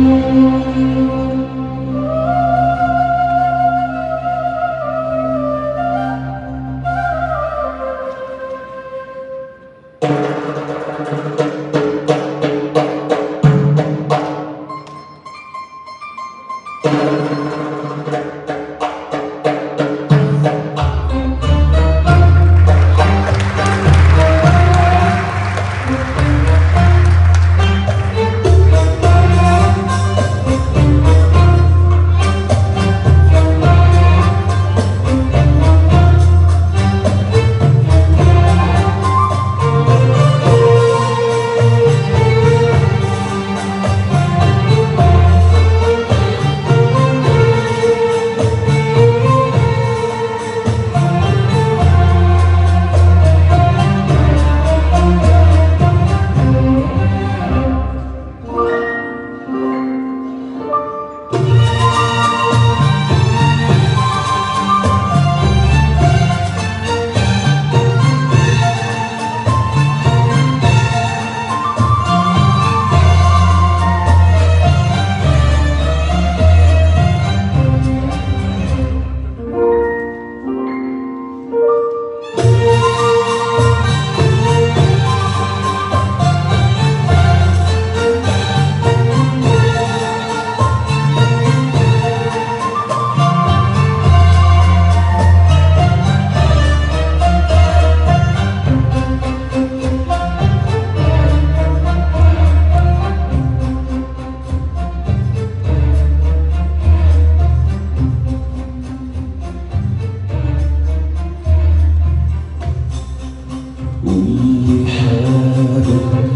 قولي حاجة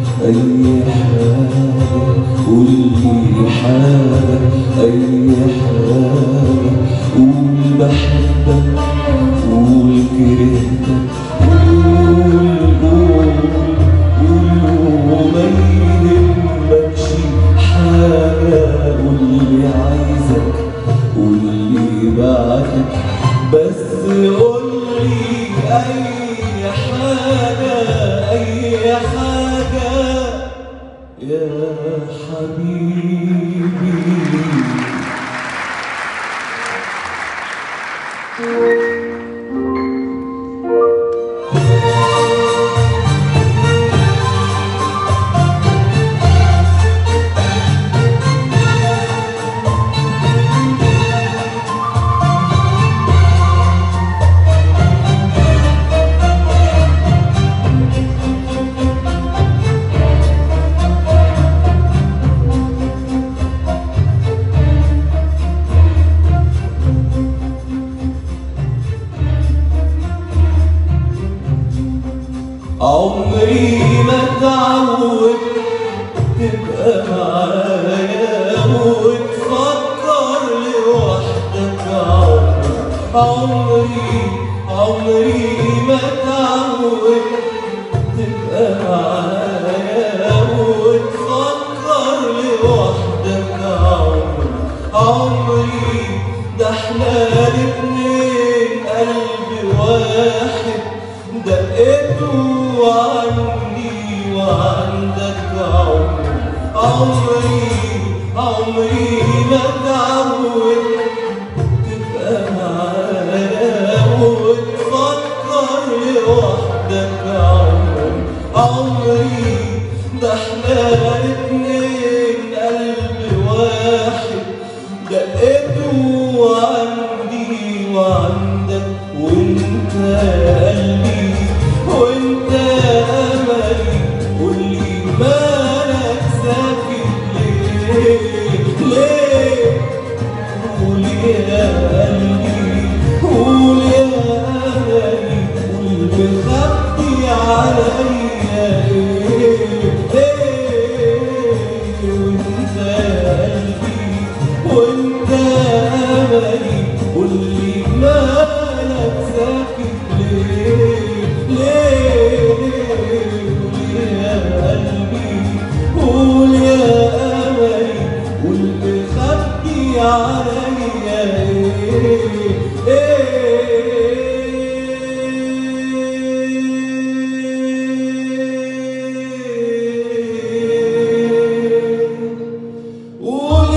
أي حاجة قولي حاجة أي حاجة قول بحبك قول كرهتك قول قول قول وما يهمكش حاجة قولي عايزك قولي بعدك بس قولي أي حاجة أي حاجة يا حبيبي عمري ما اتعود تبقى معايا وتفكر لوحدك عمري عمري عمري ما اتعود تبقى معايا وتفكر لوحدك عمري عمري ده احنا الاتنين قلب واحد دقته عني وعندك عمري عمري عمري ما اتعود تبقى معايا وتفكر لوحدك عمري عمري ده احنا الاتنين قلب واحد دقته عندي وعندك وانت قلبي وانت املي قولي مالك ساكت ليه ليه قول يا قلبي قول يا املي قول مخبي عليا ايه ايه وانت قلبي وانت املي قول لي مالك ساكت ليه ليه قول يا قلبي قول يا املي قول مخبي عليا ايه ايه قول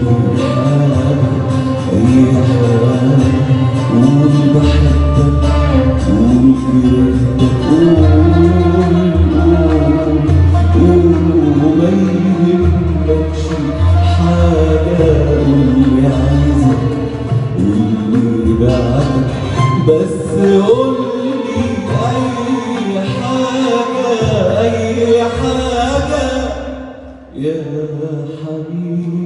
حاجة أي حاجة قول بحبك قول كرهتك قول قول قول وما يهمكش حاجة قول لي عايزك قول لي بعدك بس قول لي أي حاجة أي حاجة يا حبيبي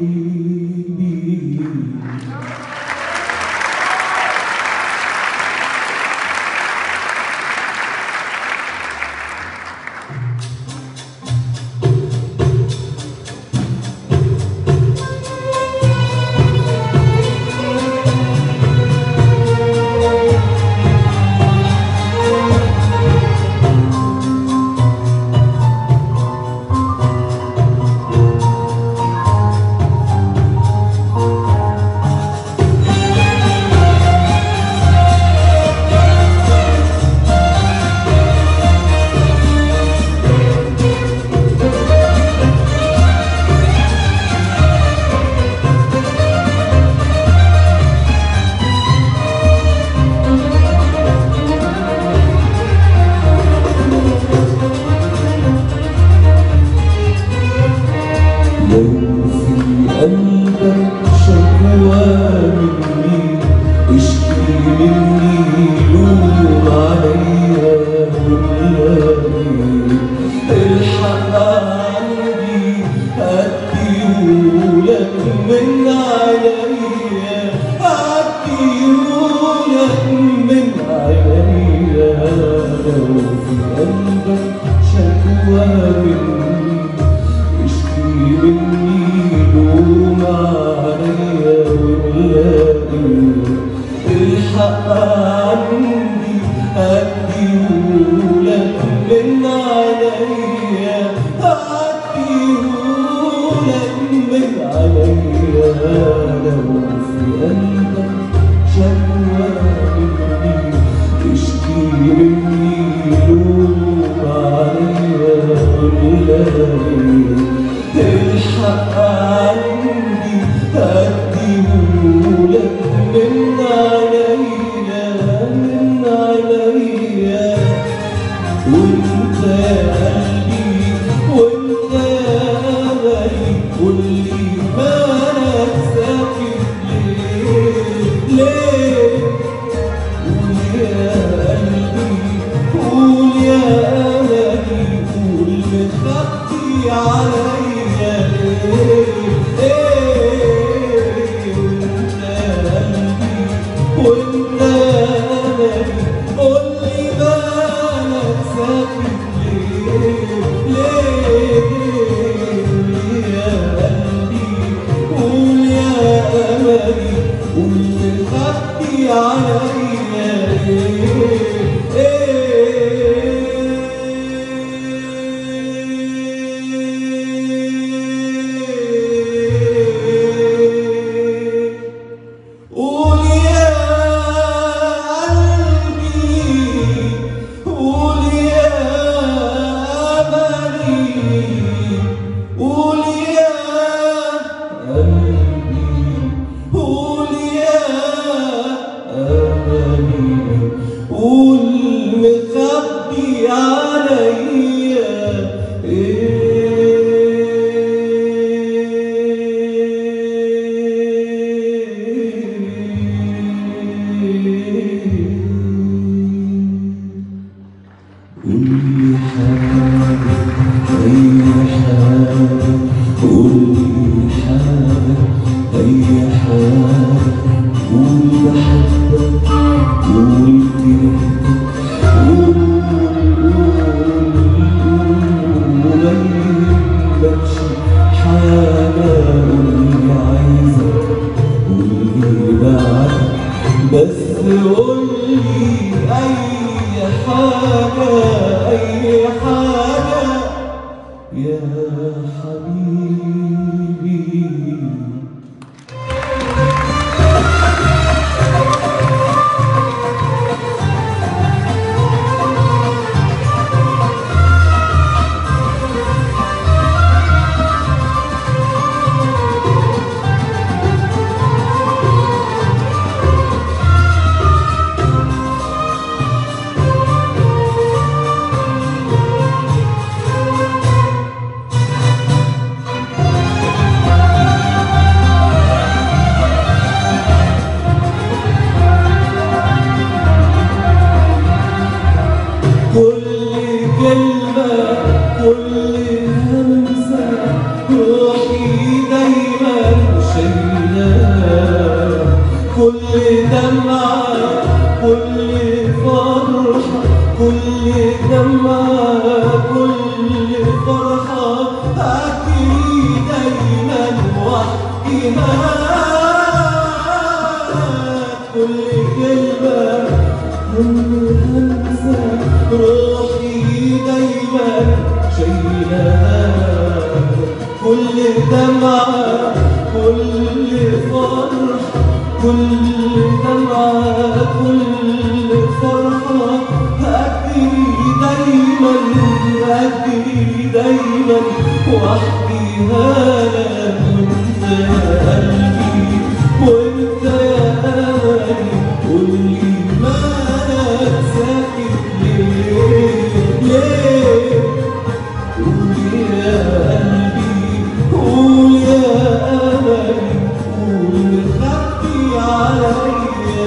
لو في قلبك شكوى مني اشكي مني لوم عليا ولاقي الحق عندي هديهولك من عليا هديهولك من عليا لو في قلبك شكوى مني اشكي مني لوم عليا ولاقي الحق عندي هديهولك من عليا هديهولك من عليا لو في قلبك شكوى مني اشكي مني لوم عليا ولاقي الحق عندي هديهولك من عليا من عليا وانت يا قلبي وانت يا املي قولي مالك ساكت ليه ليه قول يا قلبي قول يا املي قول مخبي عليا ليه ايه وانت يا قلبي وانت يا املي قول لي مالك ساكت ليه ليه قول يا قلبي قول يا املي قول مخبي عليا ليه ايه قول يا قلبي قول يا أملي قول يا قلبي قول يا أملي قول مخبي عليا قول لي حاجة أي حاجة قول لي حاجة أي حاجة قول بحبك قول كرهتك قول قول وما يهمكش حاجة قول لي عايزك قول لي بعدك بس قول لي أي حاجة أي حاجة يا حبيبي دمعة كل فرحة كل دمعة كل فرحة أحكي دايما وأحكيها كل كلمة هم همسة روحي دايما شايلها كل دمعة كل فرحة كل دمعة كل فرحة أجري دايما أجري دايما وأحكيها لك وأنت يا قلبي وأنت يا أملي قولي مالك ساكت ليه ليه قول يا قلبي قول يا أملي قول خبي عليا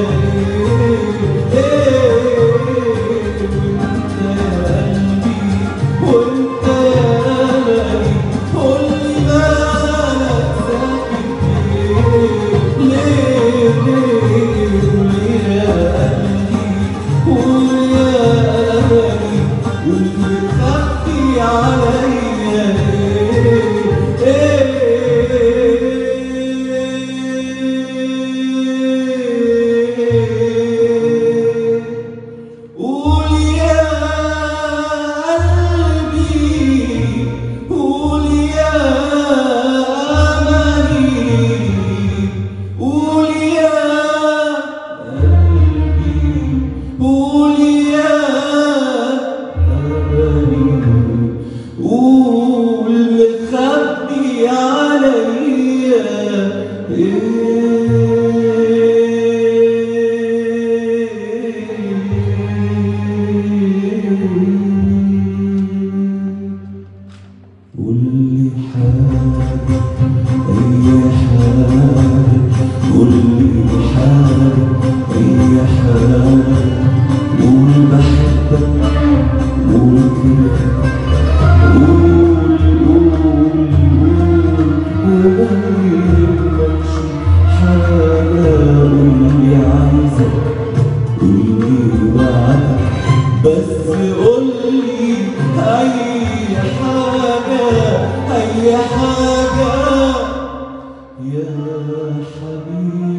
ليه وانت يا قلبي وانت يا أملي قول مالك ساكت ليه ليه ليه قول يا قلبي قول يا أملي قول خبي عليا قول يا قلبي قول يا أملي قول يا قلبي قول يا أملي قول مخبي عليا قول لي حاجة أي حاجة قول لي حاجة أي حاجة قول بحبك قول كده قول قول قول وميهمكش حاجة قول لي عايزك قول لي وعدك بس قول لي أي حاجة أي حاجة يا حبيبي